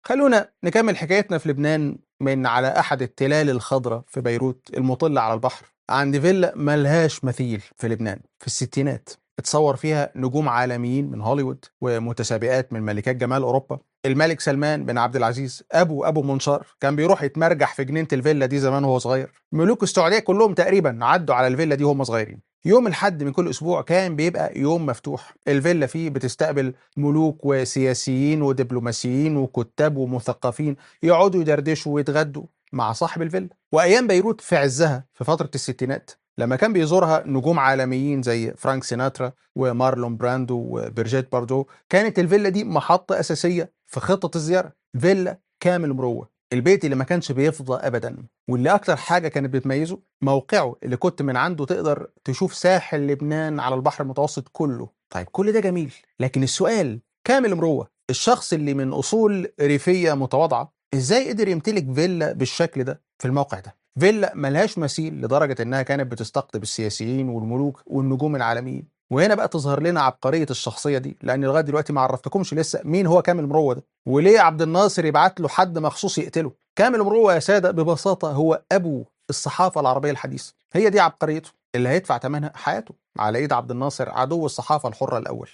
خلونا نكمل حكايتنا في لبنان من على أحد التلال الخضراء في بيروت المطلة على البحر عند فيلا ملهاش مثيل في لبنان في الستينات اتصور فيها نجوم عالميين من هوليوود ومتسابقات من ملكات جمال أوروبا الملك سلمان بن عبد العزيز أبو أبو منشار كان بيروح يتمرجح في جنينة الفيلا دي زمان وهو صغير ملوك السعودية كلهم تقريبا عدوا على الفيلا دي وهم صغيرين يوم الحد من كل اسبوع كان بيبقى يوم مفتوح الفيلا فيه بتستقبل ملوك وسياسيين ودبلوماسيين وكتاب ومثقفين يقعدوا يدردشوا ويتغدوا مع صاحب الفيلا وايام بيروت في عزها في فتره الستينات لما كان بيزورها نجوم عالميين زي فرانك سيناترا ومارلون براندو وبرجيت باردو كانت الفيلا دي محطه اساسيه في خطه الزياره فيلا كامل مروه البيت اللي ما كانش بيفضى ابدا واللي اكتر حاجه كانت بتميزه موقعه اللي كنت من عنده تقدر تشوف ساحل لبنان على البحر المتوسط كله طيب كل ده جميل لكن السؤال كامل مروه الشخص اللي من اصول ريفيه متواضعه ازاي قدر يمتلك فيلا بالشكل ده في الموقع ده فيلا ملهاش مثيل لدرجه انها كانت بتستقطب السياسيين والملوك والنجوم العالميين وهنا بقى تظهر لنا عبقريه الشخصيه دي لان لغايه دلوقتي ما عرفتكمش لسه مين هو كامل مروه ده وليه عبد الناصر يبعت له حد مخصوص يقتله كامل مروه يا ساده ببساطه هو ابو الصحافه العربيه الحديثه هي دي عبقريته اللي هيدفع ثمنها حياته على ايد عبد الناصر عدو الصحافه الحره الاول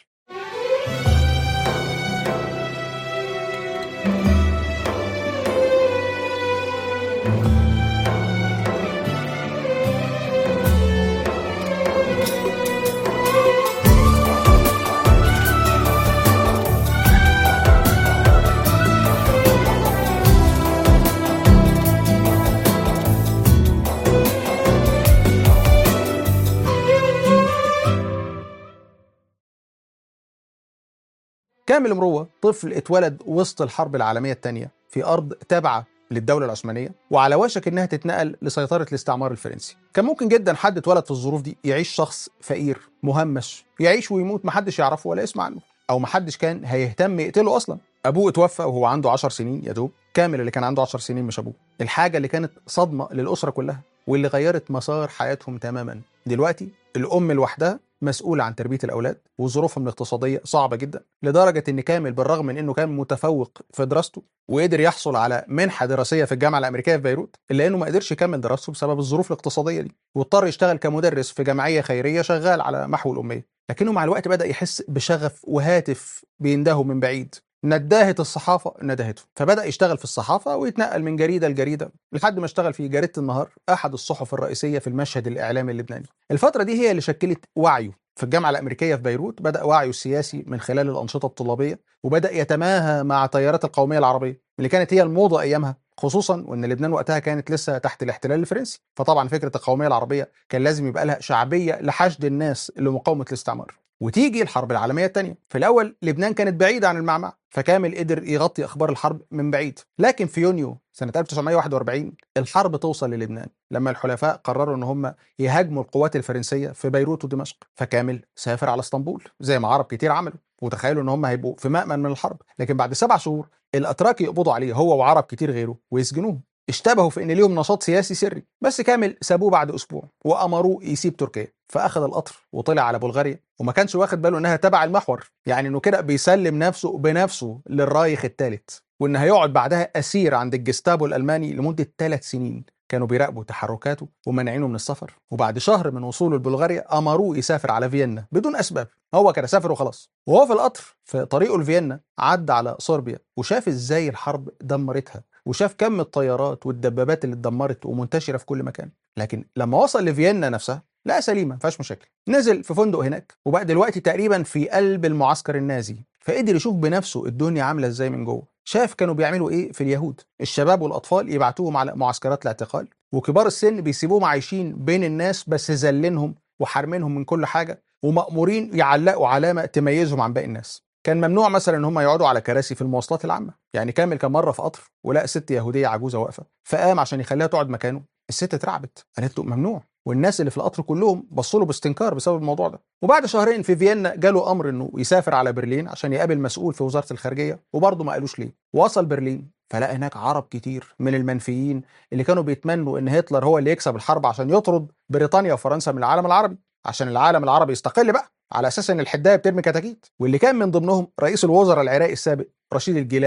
كامل مروه طفل اتولد وسط الحرب العالميه الثانيه في ارض تابعه للدوله العثمانيه وعلى وشك انها تتنقل لسيطره الاستعمار الفرنسي كان ممكن جدا حد اتولد في الظروف دي يعيش شخص فقير مهمش يعيش ويموت محدش يعرفه ولا يسمع عنه او محدش كان هيهتم يقتله اصلا ابوه اتوفى وهو عنده 10 سنين يا دوب كامل اللي كان عنده 10 سنين مش ابوه الحاجه اللي كانت صدمه للاسره كلها واللي غيرت مسار حياتهم تماما دلوقتي الام لوحدها مسؤولة عن تربية الأولاد وظروفهم الاقتصادية صعبة جدا لدرجة إن كامل بالرغم من إنه كان متفوق في دراسته وقدر يحصل على منحة دراسية في الجامعة الأمريكية في بيروت إلا إنه ما قدرش يكمل دراسته بسبب الظروف الاقتصادية دي واضطر يشتغل كمدرس في جمعية خيرية شغال على محو الأمية لكنه مع الوقت بدأ يحس بشغف وهاتف بيندهه من بعيد نداهة الصحافة ندهته فبدأ يشتغل في الصحافة ويتنقل من جريدة لجريدة لحد ما اشتغل في جريدة النهار أحد الصحف الرئيسية في المشهد الإعلامي اللبناني الفترة دي هي اللي شكلت وعيه في الجامعة الأمريكية في بيروت بدأ وعيه السياسي من خلال الأنشطة الطلابية وبدأ يتماهى مع تيارات القومية العربية اللي كانت هي الموضة أيامها خصوصا وان لبنان وقتها كانت لسه تحت الاحتلال الفرنسي فطبعا فكره القوميه العربيه كان لازم يبقى لها شعبيه لحشد الناس لمقاومه الاستعمار وتيجي الحرب العالميه الثانيه في الاول لبنان كانت بعيده عن المعمعة فكامل قدر يغطي اخبار الحرب من بعيد لكن في يونيو سنه 1941 الحرب توصل للبنان لما الحلفاء قرروا ان هم يهاجموا القوات الفرنسيه في بيروت ودمشق فكامل سافر على اسطنبول زي ما عرب كتير عملوا وتخيلوا ان هم هيبقوا في مأمن من الحرب لكن بعد سبع شهور الاتراك يقبضوا عليه هو وعرب كتير غيره ويسجنوه اشتبهوا في ان ليهم نشاط سياسي سري بس كامل سابوه بعد اسبوع وامروه يسيب تركيا فاخذ القطر وطلع على بلغاريا وما كانش واخد باله انها تبع المحور يعني انه كده بيسلم نفسه بنفسه للرايخ الثالث وان هيقعد بعدها اسير عند الجستابو الالماني لمده ثلاث سنين كانوا بيراقبوا تحركاته ومانعينه من السفر وبعد شهر من وصوله لبلغاريا امروه يسافر على فيينا بدون اسباب هو كان سافر وخلاص وهو في القطر في طريقه لفيينا عدى على صربيا وشاف ازاي الحرب دمرتها وشاف كم الطيارات والدبابات اللي اتدمرت ومنتشره في كل مكان لكن لما وصل لفيينا نفسها لا سليمه ما فيهاش مشاكل نزل في فندق هناك وبقى دلوقتي تقريبا في قلب المعسكر النازي فقدر يشوف بنفسه الدنيا عامله ازاي من جوه شاف كانوا بيعملوا ايه في اليهود الشباب والاطفال يبعتوهم على معسكرات الاعتقال وكبار السن بيسيبوهم عايشين بين الناس بس ذلينهم وحارمينهم من كل حاجه ومأمورين يعلقوا علامه تميزهم عن باقي الناس كان ممنوع مثلا ان هم يقعدوا على كراسي في المواصلات العامه يعني كامل كان مره في قطر ولقى ست يهوديه عجوزه واقفه فقام عشان يخليها تقعد مكانه الست اترعبت قالت له ممنوع والناس اللي في القطر كلهم بصوا له باستنكار بسبب الموضوع ده وبعد شهرين في فيينا جاله امر انه يسافر على برلين عشان يقابل مسؤول في وزاره الخارجيه وبرضه ما قالوش ليه وصل برلين فلقى هناك عرب كتير من المنفيين اللي كانوا بيتمنوا ان هتلر هو اللي يكسب الحرب عشان يطرد بريطانيا وفرنسا من العالم العربي عشان العالم العربي يستقل بقى على اساس ان الحدايه بترمي كتاكيت واللي كان من ضمنهم رئيس الوزراء العراقي السابق رشيد الجيلاني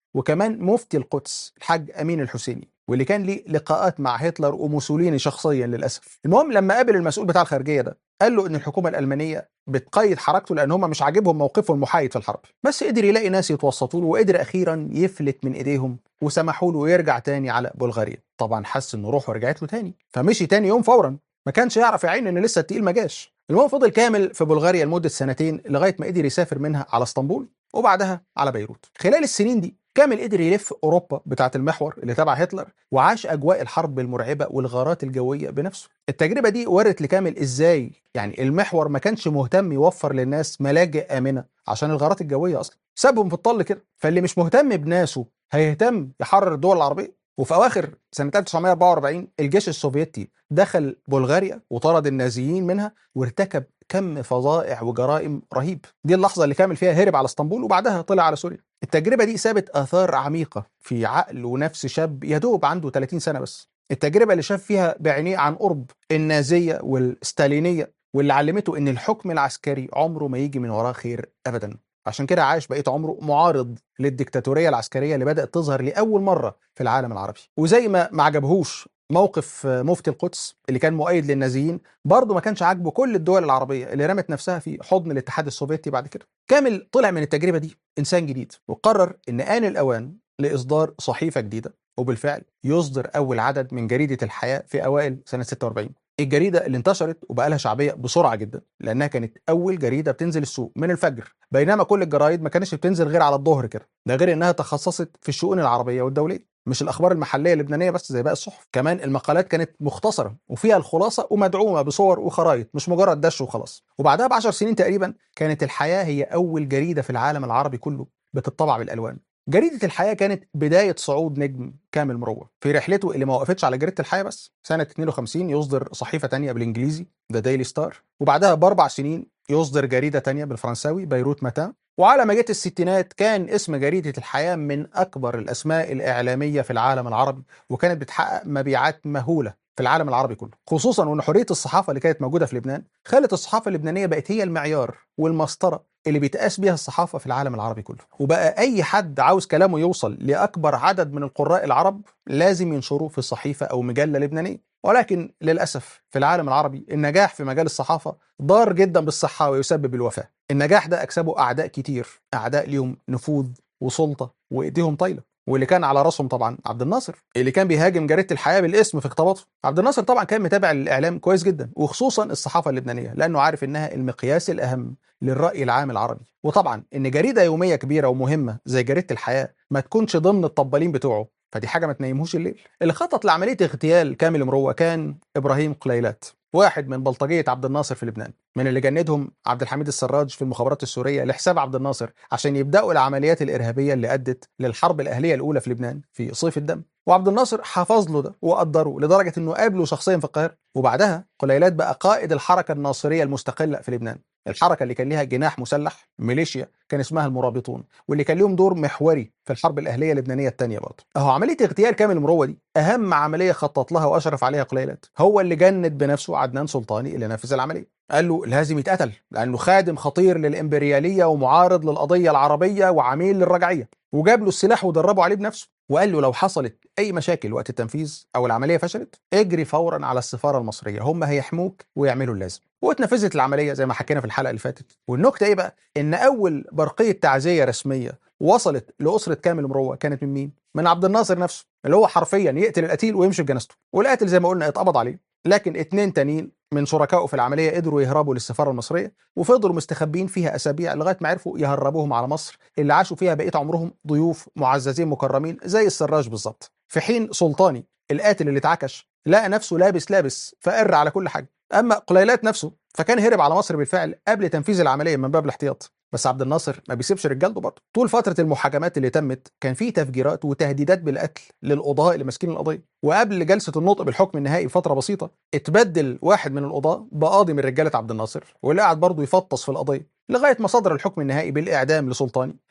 وكمان مفتي القدس الحاج امين الحسيني واللي كان ليه لقاءات مع هتلر وموسوليني شخصيا للاسف المهم لما قابل المسؤول بتاع الخارجيه ده قال له ان الحكومه الالمانيه بتقيد حركته لان هم مش عاجبهم موقفه المحايد في الحرب بس قدر يلاقي ناس يتوسطوا له وقدر اخيرا يفلت من ايديهم وسمحوا له ويرجع تاني على بلغاريا طبعا حس ان روحه رجعت له تاني فمشي تاني يوم فورا ما كانش يعرف يعين ان لسه التقيل ما جاش المهم فضل كامل في بلغاريا لمده سنتين لغايه ما قدر يسافر منها على اسطنبول وبعدها على بيروت خلال السنين دي كامل قدر يلف اوروبا بتاعه المحور اللي تبع هتلر وعاش اجواء الحرب المرعبه والغارات الجويه بنفسه التجربه دي ورت لكامل ازاي يعني المحور ما كانش مهتم يوفر للناس ملاجئ امنه عشان الغارات الجويه اصلا سابهم في الطل كده فاللي مش مهتم بناسه هيهتم يحرر الدول العربيه وفي اواخر سنه 1944 الجيش السوفيتي دخل بلغاريا وطرد النازيين منها وارتكب كم فظائع وجرائم رهيب دي اللحظه اللي كامل فيها هرب على اسطنبول وبعدها طلع على سوريا التجربه دي سابت اثار عميقه في عقل ونفس شاب يدوب عنده 30 سنه بس التجربه اللي شاف فيها بعينيه عن قرب النازيه والستالينيه واللي علمته ان الحكم العسكري عمره ما يجي من وراه خير ابدا عشان كده عاش بقية عمره معارض للديكتاتورية العسكرية اللي بدأت تظهر لأول مرة في العالم العربي وزي ما ما عجبهوش موقف مفتي القدس اللي كان مؤيد للنازيين برضه ما كانش عاجبه كل الدول العربية اللي رمت نفسها في حضن الاتحاد السوفيتي بعد كده كامل طلع من التجربة دي إنسان جديد وقرر إن آن الأوان لإصدار صحيفة جديدة وبالفعل يصدر أول عدد من جريدة الحياة في أوائل سنة 46 الجريدة اللي انتشرت وبقى لها شعبية بسرعة جدا لأنها كانت أول جريدة بتنزل السوق من الفجر بينما كل الجرايد ما كانتش بتنزل غير على الظهر كده ده غير إنها تخصصت في الشؤون العربية والدولية مش الأخبار المحلية اللبنانية بس زي باقي الصحف كمان المقالات كانت مختصرة وفيها الخلاصة ومدعومة بصور وخرائط مش مجرد دش وخلاص وبعدها بعشر سنين تقريبا كانت الحياة هي أول جريدة في العالم العربي كله بتطبع بالألوان جريدة الحياة كانت بداية صعود نجم كامل مروة في رحلته اللي ما وقفتش على جريدة الحياة بس سنة 52 يصدر صحيفة تانية بالإنجليزي ذا ديلي ستار وبعدها بأربع سنين يصدر جريدة تانية بالفرنساوي بيروت متان وعلى ما جت الستينات كان اسم جريدة الحياة من أكبر الأسماء الإعلامية في العالم العربي وكانت بتحقق مبيعات مهولة في العالم العربي كله خصوصا وان حريه الصحافه اللي كانت موجوده في لبنان خلت الصحافه اللبنانيه بقت هي المعيار والمسطره اللي بيتقاس بيها الصحافه في العالم العربي كله وبقى اي حد عاوز كلامه يوصل لاكبر عدد من القراء العرب لازم ينشروه في صحيفه او مجله لبنانيه ولكن للاسف في العالم العربي النجاح في مجال الصحافه ضار جدا بالصحه ويسبب الوفاه النجاح ده اكسبه اعداء كتير اعداء ليهم نفوذ وسلطه وايديهم طايله واللي كان على راسهم طبعا عبد الناصر اللي كان بيهاجم جريده الحياه بالاسم في خطاباته عبد الناصر طبعا كان متابع للاعلام كويس جدا وخصوصا الصحافه اللبنانيه لانه عارف انها المقياس الاهم للراي العام العربي وطبعا ان جريده يوميه كبيره ومهمه زي جريده الحياه ما تكونش ضمن الطبالين بتوعه فدي حاجه ما تنيمهوش الليل اللي خطط لعمليه اغتيال كامل مروه كان ابراهيم قليلات واحد من بلطجيه عبد الناصر في لبنان من اللي جندهم عبد الحميد السراج في المخابرات السوريه لحساب عبد الناصر عشان يبداوا العمليات الارهابيه اللي ادت للحرب الاهليه الاولى في لبنان في صيف الدم وعبد الناصر حفظ له ده وقدره لدرجه انه قابله شخصيا في القاهره وبعدها قليلات بقى قائد الحركه الناصريه المستقله في لبنان الحركه اللي كان ليها جناح مسلح ميليشيا كان اسمها المرابطون واللي كان لهم دور محوري في الحرب الاهليه اللبنانيه الثانيه برضه اهو عمليه اغتيال كامل مروه دي اهم عمليه خطط لها واشرف عليها قليلات هو اللي جند بنفسه عدنان سلطاني اللي نفذ العمليه قال له لازم يتقتل لانه خادم خطير للامبرياليه ومعارض للقضيه العربيه وعميل للرجعيه وجاب له السلاح ودربه عليه بنفسه وقال له لو حصلت اي مشاكل وقت التنفيذ او العمليه فشلت اجري فورا على السفاره المصريه هم هيحموك ويعملوا اللازم واتنفذت العمليه زي ما حكينا في الحلقه اللي فاتت والنكته ايه بقى ان اول برقيه تعزيه رسميه وصلت لاسره كامل مروه كانت من مين من عبد الناصر نفسه اللي هو حرفيا يقتل القتيل ويمشي بجنازته والقاتل زي ما قلنا اتقبض عليه لكن اتنين تانيين من شركائه في العمليه قدروا يهربوا للسفاره المصريه وفضلوا مستخبين فيها اسابيع لغايه ما عرفوا يهربوهم على مصر اللي عاشوا فيها بقيه عمرهم ضيوف معززين مكرمين زي السراج بالظبط في حين سلطاني القاتل اللي اتعكش لقى نفسه لابس لابس فقر على كل حاجه اما قليلات نفسه فكان هرب على مصر بالفعل قبل تنفيذ العمليه من باب الاحتياط بس عبد الناصر ما بيسيبش رجالته برضه طول فتره المحاكمات اللي تمت كان في تفجيرات وتهديدات بالقتل للقضاء اللي ماسكين القضيه وقبل جلسه النطق بالحكم النهائي بفتره بسيطه اتبدل واحد من القضاه بقاضي من رجاله عبد الناصر واللي قعد برضه يفطس في القضيه لغايه ما صدر الحكم النهائي بالاعدام لسلطاني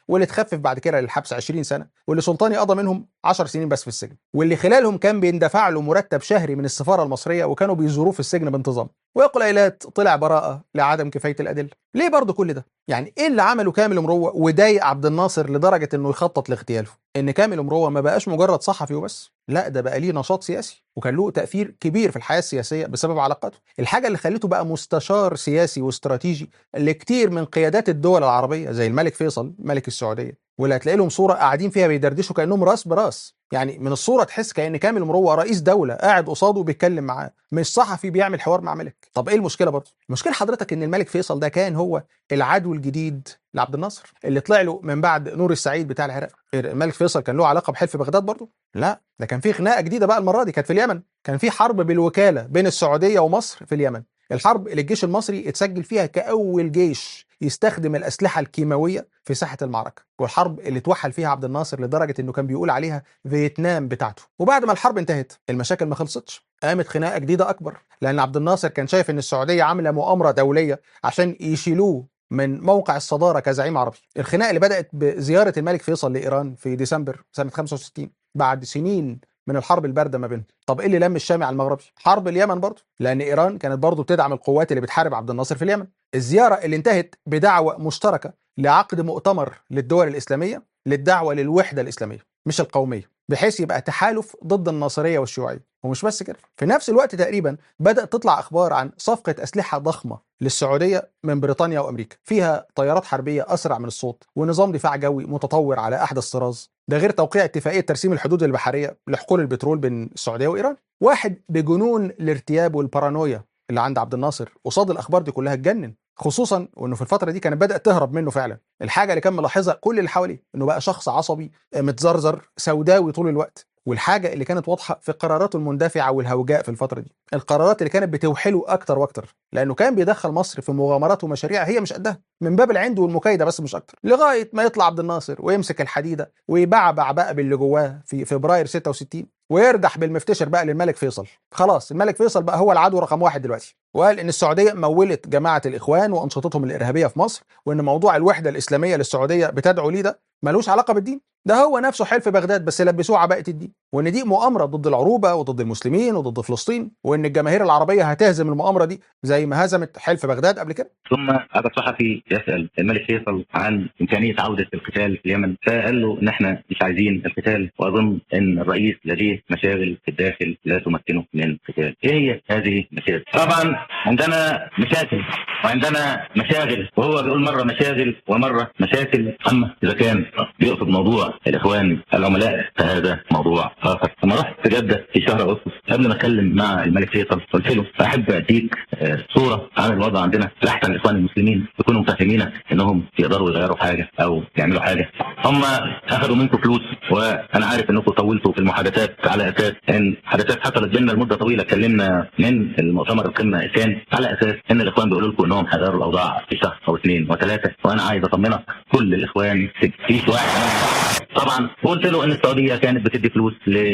واللي اتخفف بعد كده للحبس 20 سنه واللي سلطاني قضى منهم 10 سنين بس في السجن واللي خلالهم كان بيندفع له مرتب شهري من السفاره المصريه وكانوا بيزوروه في السجن بانتظام ويقول قيلات طلع براءه لعدم كفايه الادله ليه برضه كل ده يعني ايه اللي عمله كامل مروه وضايق عبد الناصر لدرجه انه يخطط لاغتياله ان كامل مروه ما بقاش مجرد صحفي وبس لا ده بقى ليه نشاط سياسي وكان له تاثير كبير في الحياه السياسيه بسبب علاقاته الحاجه اللي خلته بقى مستشار سياسي واستراتيجي لكتير من قيادات الدول العربيه زي الملك فيصل ملك السعوديه واللي هتلاقي لهم صوره قاعدين فيها بيدردشوا كانهم راس براس يعني من الصوره تحس كان كامل مروه رئيس دوله قاعد قصاده بيتكلم معاه مش صحفي بيعمل حوار مع ملك طب ايه المشكله برضه المشكله حضرتك ان الملك فيصل ده كان هو العدو الجديد لعبد الناصر اللي طلع له من بعد نور السعيد بتاع العراق الملك فيصل كان له علاقه بحلف بغداد برضه لا ده كان في خناقه جديده بقى المره دي كانت في اليمن كان في حرب بالوكاله بين السعوديه ومصر في اليمن الحرب اللي الجيش المصري اتسجل فيها كأول جيش يستخدم الأسلحة الكيماوية في ساحة المعركة والحرب اللي توحل فيها عبد الناصر لدرجة انه كان بيقول عليها فيتنام بتاعته وبعد ما الحرب انتهت المشاكل ما خلصتش قامت خناقة جديدة أكبر لأن عبد الناصر كان شايف ان السعودية عاملة مؤامرة دولية عشان يشيلوه من موقع الصدارة كزعيم عربي الخناقة اللي بدأت بزيارة الملك فيصل لإيران في ديسمبر سنة 65 بعد سنين من الحرب البارده ما بينهم طب ايه اللي لم الشام على المغربي حرب اليمن برضه لان ايران كانت برضه بتدعم القوات اللي بتحارب عبد الناصر في اليمن الزياره اللي انتهت بدعوه مشتركه لعقد مؤتمر للدول الاسلاميه للدعوه للوحده الاسلاميه مش القوميه بحيث يبقى تحالف ضد الناصريه والشيوعيه ومش بس كده في نفس الوقت تقريبا بدات تطلع اخبار عن صفقه اسلحه ضخمه للسعوديه من بريطانيا وامريكا فيها طيارات حربيه اسرع من الصوت ونظام دفاع جوي متطور على احدث طراز ده غير توقيع اتفاقيه ترسيم الحدود البحريه لحقول البترول بين السعوديه وايران واحد بجنون الارتياب والبارانويا اللي عند عبد الناصر قصاد الاخبار دي كلها اتجنن خصوصا وانه في الفتره دي كانت بدات تهرب منه فعلا الحاجه اللي كان ملاحظها كل اللي حواليه انه بقى شخص عصبي متزرزر سوداوي طول الوقت والحاجه اللي كانت واضحه في قراراته المندفعه والهوجاء في الفتره دي القرارات اللي كانت بتوحله اكتر واكتر لانه كان بيدخل مصر في مغامرات ومشاريع هي مش قدها من باب العند والمكايده بس مش اكتر لغايه ما يطلع عبد الناصر ويمسك الحديده ويبعبع بقى باللي جواه في فبراير 66 ويردح بالمفتشر بقى للملك فيصل خلاص الملك فيصل بقى هو العدو رقم واحد دلوقتي وقال ان السعوديه مولت جماعه الاخوان وانشطتهم الارهابيه في مصر وان موضوع الوحده الاسلاميه للسعوديه بتدعو ليه ده ملوش علاقه بالدين ده هو نفسه حلف بغداد بس لبسوه عباءه الدين وان دي مؤامره ضد العروبه وضد المسلمين وضد فلسطين وان الجماهير العربيه هتهزم المؤامره دي زي ما هزمت حلف بغداد قبل كده ثم هذا الصحفي يسال الملك فيصل عن امكانيه عوده القتال في اليمن فقال له ان احنا مش عايزين القتال واظن ان الرئيس لديه مشاغل في الداخل لا تمكنه من القتال ايه هي هذه المشاغل طبعا عندنا مشاكل وعندنا مشاغل وهو بيقول مره مشاغل ومره مشاكل اما اذا كان بيقصد موضوع الاخوان العملاء فهذا موضوع اخر لما رحت جده في شهر اغسطس قبل ما اتكلم مع الملك فيصل قلت له احب اديك صوره عن الوضع عندنا لاحسن الاخوان المسلمين يكونوا مفهمينك انهم يقدروا يغيروا حاجه او يعملوا حاجه هم اخذوا منكم فلوس وانا عارف انكم طولتوا في المحادثات على اساس ان حدثات حصلت بيننا لمده طويله اتكلمنا من المؤتمر القمه كان على اساس ان الاخوان بيقولوا لكم انهم هيغيروا الاوضاع في شهر او اثنين وثلاثه وانا عايز اطمنك كل الاخوان فيش واحد طبعا قلت له ان السعوديه كانت بتدي فلوس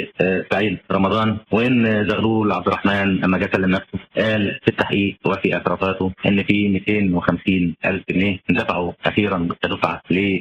لسعيد رمضان وان زغلول عبد الرحمن لما جه كلم نفسه قال في التحقيق وفي اعترافاته ان في 250 الف جنيه دفعوا اخيرا كدفعه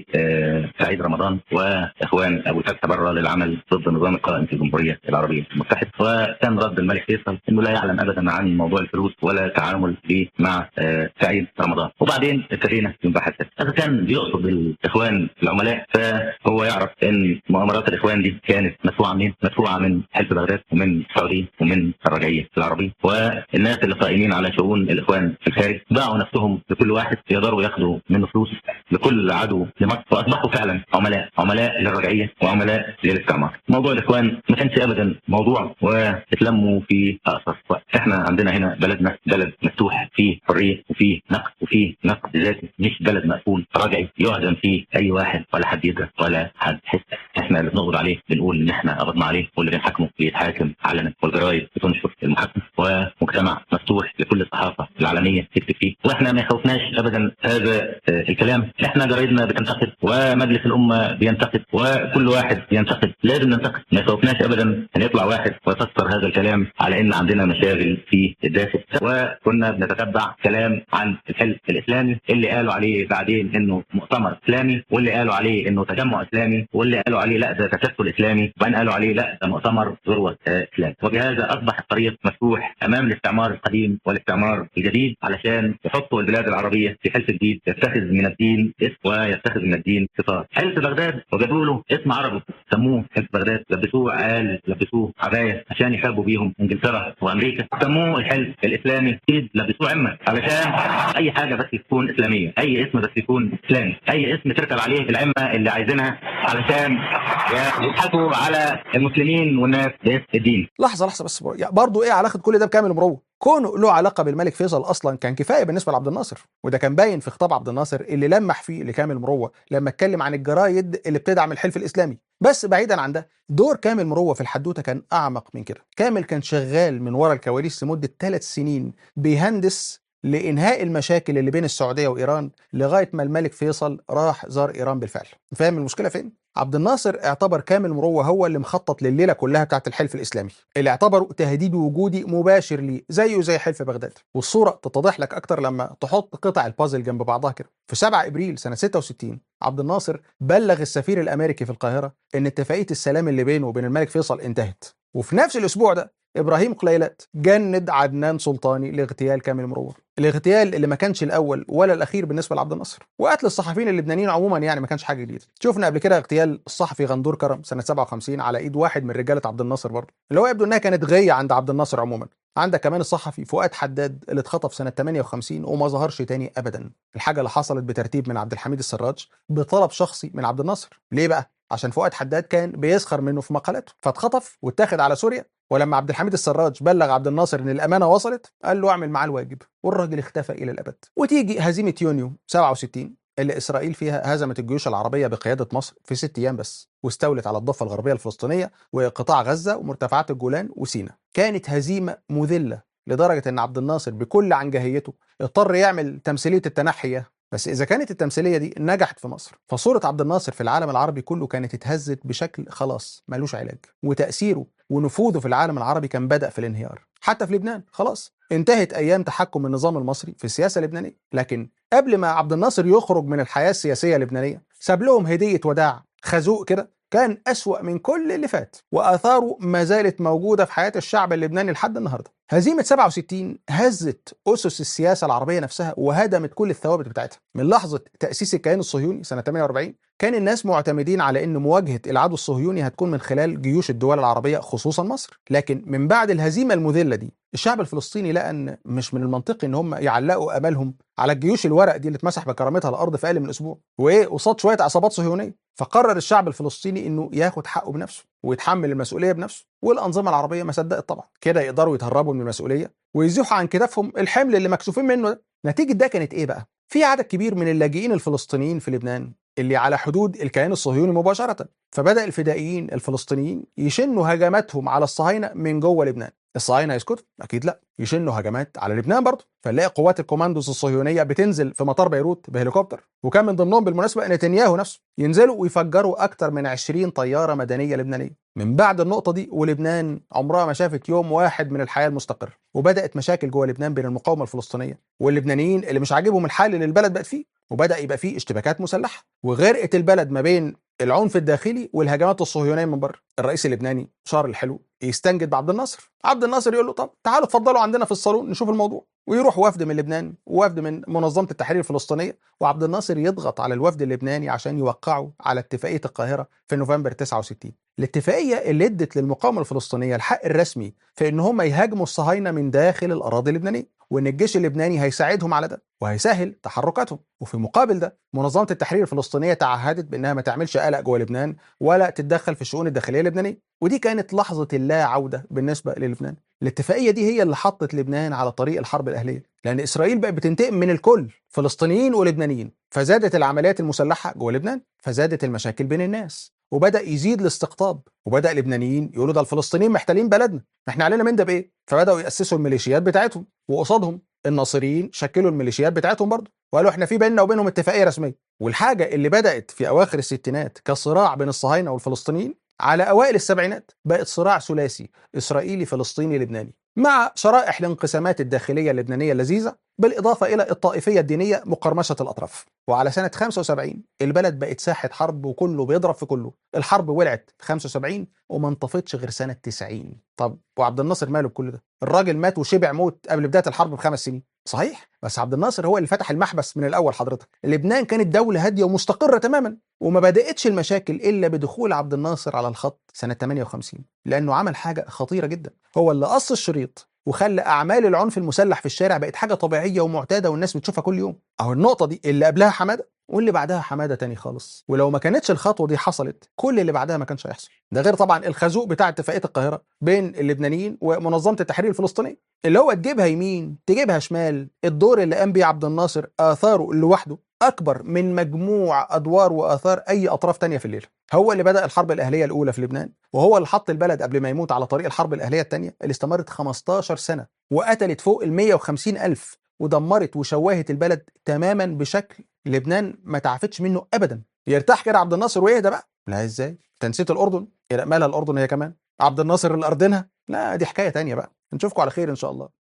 لسعيد رمضان واخوان ابو الفتح بره للعمل ضد النظام القائم في الجمهوريه العربيه المتحده وكان رد الملك فيصل انه لا يعلم ابدا عن موضوع الفلوس ولا تعامل به مع سعيد رمضان وبعدين ابتدينا في مباحثات اذا كان بيقصد الاخوان العملاء فهو يعرف ان مؤامرات الاخوان دي كانت مدفوعه منين؟ مدفوعه من حلف بغداد ومن السعوديه ومن الرجعيه العربيه والناس اللي قائمين على شؤون الاخوان في الخارج باعوا نفسهم لكل واحد يقدروا ياخدوا منه فلوس لكل عدو لمصر واصبحوا فعلا عملاء عملاء للرجعيه وعملاء للاستعمار. موضوع الاخوان ما كانش ابدا موضوع واتلموا في اقصر وقت. احنا عندنا هنا بلدنا بلد مفتوح فيه حريه وفيه نقد وفيه نقد ذاتي مش بلد مقفول رجعي يعدم فيه اي واحد ولا حد يدرك ولا حد يحس احنا اللي بنقبض عليه بنقول ان احنا قبضنا عليه واللي بنحاكمه بيتحاكم علنا والجرايد بتنشر المحاكمه ومجتمع مفتوح لكل كل الصحافه العالميه تكتب فيه واحنا ما يخوفناش ابدا هذا آه، الكلام احنا جرايدنا بتنتقد ومجلس الامه بينتقد وكل واحد بينتقد لازم ننتقد ما يخوفناش ابدا ان يطلع واحد ويفسر هذا الكلام على ان عندنا مشاغل في الداخل وكنا بنتتبع كلام عن الحلف الاسلامي اللي قالوا عليه بعدين انه مؤتمر اسلامي واللي قالوا عليه انه تجمع اسلامي واللي قالوا عليه لا ده تكتل اسلامي وبعدين قالوا عليه لا ده مؤتمر ذروه آه، اسلامي وبهذا اصبح الطريق مفتوح امام الاستعمار القديم والاستعمار الجديد علشان يحطوا البلاد العربيه في حلف جديد يتخذ من الدين اسم ويتخذ من الدين صفات حلف بغداد وجابوا له اسم عربي سموه حلف بغداد لبسوه عال لبسوه عبايه عشان يحاربوا بيهم انجلترا وامريكا سموه الحلف الاسلامي اكيد لبسوه عمه علشان اي حاجه بس تكون اسلاميه اي اسم بس يكون اسلامي اي اسم تركب عليه العمه اللي عايزينها علشان يضحكوا على المسلمين والناس باسم الدين لحظه لحظه بس يعني برضه ايه علاقه كل ده بكامل مروه كونه له علاقه بالملك فيصل اصلا كان كفايه بالنسبه لعبد الناصر وده كان باين في خطاب عبد الناصر اللي لمح فيه لكامل مروه لما اتكلم عن الجرايد اللي بتدعم الحلف الاسلامي بس بعيدا عن ده دور كامل مروه في الحدوته كان اعمق من كده كامل كان شغال من ورا الكواليس لمده ثلاث سنين بيهندس لانهاء المشاكل اللي بين السعوديه وايران لغايه ما الملك فيصل راح زار ايران بالفعل فاهم المشكله فين عبد الناصر اعتبر كامل مروه هو اللي مخطط لليله كلها بتاعت الحلف الاسلامي اللي اعتبره تهديد وجودي مباشر ليه زيه زي حلف بغداد والصوره تتضح لك اكتر لما تحط قطع البازل جنب بعضها كده في 7 ابريل سنه 66 عبد الناصر بلغ السفير الامريكي في القاهره ان اتفاقيه السلام اللي بينه وبين الملك فيصل انتهت وفي نفس الاسبوع ده ابراهيم قليلات جند عدنان سلطاني لاغتيال كامل مروه الاغتيال اللي ما كانش الاول ولا الاخير بالنسبه لعبد الناصر وقتل الصحفيين اللبنانيين عموما يعني ما كانش حاجه جديده شفنا قبل كده اغتيال الصحفي غندور كرم سنه 57 على ايد واحد من رجاله عبد الناصر برضه اللي هو يبدو انها كانت غيه عند عبد الناصر عموما عندك كمان الصحفي فؤاد حداد اللي اتخطف سنه 58 وما ظهرش تاني ابدا الحاجه اللي حصلت بترتيب من عبد الحميد السراج بطلب شخصي من عبد الناصر ليه بقى عشان فؤاد حداد كان بيسخر منه في مقالاته فاتخطف واتاخد على سوريا ولما عبد الحميد السراج بلغ عبد الناصر ان الامانه وصلت قال له اعمل معاه الواجب والراجل اختفى الى الابد وتيجي هزيمه يونيو 67 اللي اسرائيل فيها هزمت الجيوش العربيه بقياده مصر في ست ايام بس واستولت على الضفه الغربيه الفلسطينيه وقطاع غزه ومرتفعات الجولان وسيناء كانت هزيمه مذله لدرجه ان عبد الناصر بكل عنجهيته اضطر يعمل تمثيليه التنحي بس اذا كانت التمثيليه دي نجحت في مصر فصوره عبد الناصر في العالم العربي كله كانت اتهزت بشكل خلاص ملوش علاج وتاثيره ونفوذه في العالم العربي كان بدا في الانهيار حتى في لبنان خلاص انتهت ايام تحكم النظام المصري في السياسه اللبنانيه لكن قبل ما عبد الناصر يخرج من الحياه السياسيه اللبنانيه ساب لهم هديه وداع خازوق كده كان أسوأ من كل اللي فات وآثاره ما زالت موجودة في حياة الشعب اللبناني لحد النهاردة هزيمة 67 هزت أسس السياسة العربية نفسها وهدمت كل الثوابت بتاعتها من لحظة تأسيس الكيان الصهيوني سنة 48 كان الناس معتمدين على ان مواجهه العدو الصهيوني هتكون من خلال جيوش الدول العربيه خصوصا مصر، لكن من بعد الهزيمه المذله دي الشعب الفلسطيني لقى ان مش من المنطقي ان هم يعلقوا املهم على الجيوش الورق دي اللي اتمسح بكرامتها الارض في اقل من اسبوع، وايه قصاد شويه عصابات صهيونيه، فقرر الشعب الفلسطيني انه ياخد حقه بنفسه ويتحمل المسؤوليه بنفسه، والانظمه العربيه ما صدقت طبعا، كده يقدروا يتهربوا من المسؤوليه ويزيحوا عن كتافهم الحمل اللي مكسوفين منه ده، نتيجه ده كانت ايه بقى؟ في عدد كبير من اللاجئين الفلسطينيين في لبنان اللي على حدود الكيان الصهيوني مباشرة فبدأ الفدائيين الفلسطينيين يشنوا هجماتهم على الصهاينة من جوه لبنان الصهاينة يسكتوا؟ أكيد لا يشنوا هجمات على لبنان برضه فنلاقي قوات الكوماندوز الصهيونية بتنزل في مطار بيروت بهليكوبتر وكان من ضمنهم بالمناسبة نتنياهو نفسه ينزلوا ويفجروا أكتر من 20 طيارة مدنية لبنانية من بعد النقطة دي ولبنان عمرها ما شافت يوم واحد من الحياة المستقرة وبدأت مشاكل جوه لبنان بين المقاومة الفلسطينية واللبنانيين اللي مش عاجبهم الحال اللي البلد بقت فيه وبدا يبقى فيه اشتباكات مسلحه وغرقت البلد ما بين العنف الداخلي والهجمات الصهيونيه من بره الرئيس اللبناني شار الحلو يستنجد بعبد الناصر عبد الناصر يقول له طب تعالوا اتفضلوا عندنا في الصالون نشوف الموضوع ويروح وفد من لبنان ووفد من منظمه التحرير الفلسطينيه وعبد الناصر يضغط على الوفد اللبناني عشان يوقعوا على اتفاقيه القاهره في نوفمبر 69 الاتفاقيه اللي ادت للمقاومه الفلسطينيه الحق الرسمي في ان هم يهاجموا الصهاينه من داخل الاراضي اللبنانيه وان الجيش اللبناني هيساعدهم على ده وهيسهل تحركاتهم وفي مقابل ده منظمه التحرير الفلسطينيه تعهدت بانها ما تعملش قلق جوه لبنان ولا تتدخل في الشؤون الداخليه اللبنانيه ودي كانت لحظه اللا عوده بالنسبه للبنان الاتفاقيه دي هي اللي حطت لبنان على طريق الحرب الاهليه لان اسرائيل بقت بتنتقم من الكل فلسطينيين ولبنانيين فزادت العمليات المسلحه جوه لبنان فزادت المشاكل بين الناس وبدا يزيد الاستقطاب وبدا اللبنانيين يقولوا ده الفلسطينيين محتلين بلدنا احنا علينا من ده بايه فبداوا ياسسوا الميليشيات بتاعتهم وقصادهم الناصريين شكلوا الميليشيات بتاعتهم برضه وقالوا احنا في بيننا وبينهم اتفاقيه رسميه والحاجه اللي بدات في اواخر الستينات كصراع بين الصهاينه والفلسطينيين على اوائل السبعينات بقت صراع ثلاثي اسرائيلي فلسطيني لبناني مع شرائح الانقسامات الداخليه اللبنانيه اللذيذه بالاضافه الى الطائفيه الدينيه مقرمشه الاطراف وعلى سنه 75 البلد بقت ساحه حرب وكله بيضرب في كله الحرب ولعت في 75 وما انطفتش غير سنه 90 طب وعبد الناصر ماله بكل ده الراجل مات وشبع موت قبل بدايه الحرب بخمس سنين صحيح بس عبد الناصر هو اللي فتح المحبس من الاول حضرتك لبنان كانت دوله هاديه ومستقره تماما وما بداتش المشاكل الا بدخول عبد الناصر على الخط سنه 58 لانه عمل حاجه خطيره جدا هو اللي قص الشريط وخلى اعمال العنف المسلح في الشارع بقت حاجه طبيعيه ومعتاده والناس بتشوفها كل يوم اهو النقطه دي اللي قبلها حماده واللي بعدها حماده تاني خالص ولو ما كانتش الخطوه دي حصلت كل اللي بعدها ما كانش هيحصل ده غير طبعا الخازوق بتاع اتفاقيه القاهره بين اللبنانيين ومنظمه التحرير الفلسطينيه اللي هو تجيبها يمين تجيبها شمال الدور اللي قام بيه عبد الناصر اثاره لوحده اكبر من مجموع ادوار واثار اي اطراف تانية في الليله هو اللي بدا الحرب الاهليه الاولى في لبنان وهو اللي حط البلد قبل ما يموت على طريق الحرب الاهليه الثانيه اللي استمرت 15 سنه وقتلت فوق ال 150 الف ودمرت وشوهت البلد تماما بشكل لبنان ما تعافتش منه ابدا يرتاح كده عبد الناصر ويهدى بقى لا ازاي انت نسيت الاردن يبقى مالها الاردن هي كمان عبد الناصر اللي ارضنها لا دي حكايه تانية بقى نشوفكم على خير ان شاء الله